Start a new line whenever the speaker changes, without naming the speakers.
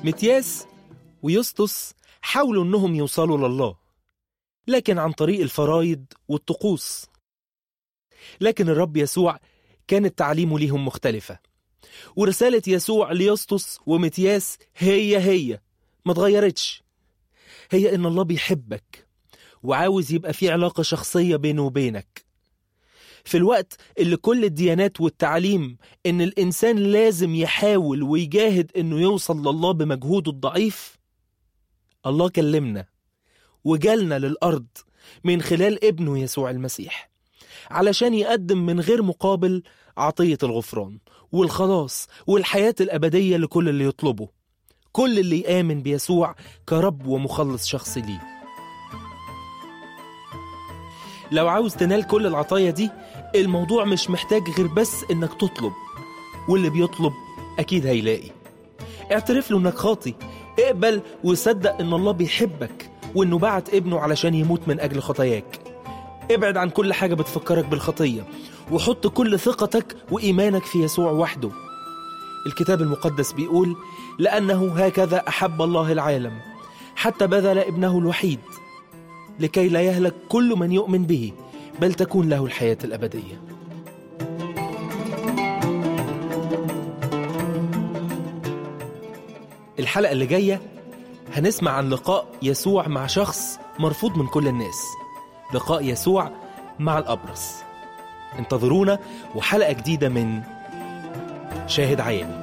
متياس ويسطس حاولوا إنهم يوصلوا لله لكن عن طريق الفرايض والطقوس لكن الرب يسوع كانت تعليمه ليهم مختلفة ورسالة يسوع ليسطس ومتياس هي هي ما اتغيرتش هي إن الله بيحبك وعاوز يبقى في علاقة شخصية بينه وبينك في الوقت اللي كل الديانات والتعليم إن الإنسان لازم يحاول ويجاهد إنه يوصل لله بمجهوده الضعيف الله كلمنا وجالنا للأرض من خلال ابنه يسوع المسيح علشان يقدم من غير مقابل عطية الغفران والخلاص والحياة الأبدية لكل اللي يطلبه كل اللي يآمن بيسوع كرب ومخلص شخصي ليه لو عاوز تنال كل العطايا دي الموضوع مش محتاج غير بس انك تطلب واللي بيطلب اكيد هيلاقي اعترف له انك خاطي اقبل وصدق ان الله بيحبك وانه بعت ابنه علشان يموت من اجل خطاياك ابعد عن كل حاجة بتفكرك بالخطية وحط كل ثقتك وإيمانك في يسوع وحده الكتاب المقدس بيقول لأنه هكذا أحب الله العالم حتى بذل ابنه الوحيد لكي لا يهلك كل من يؤمن به بل تكون له الحياة الأبدية الحلقة اللي جاية هنسمع عن لقاء يسوع مع شخص مرفوض من كل الناس لقاء يسوع مع الأبرص انتظرونا وحلقة جديدة من شاهد عيان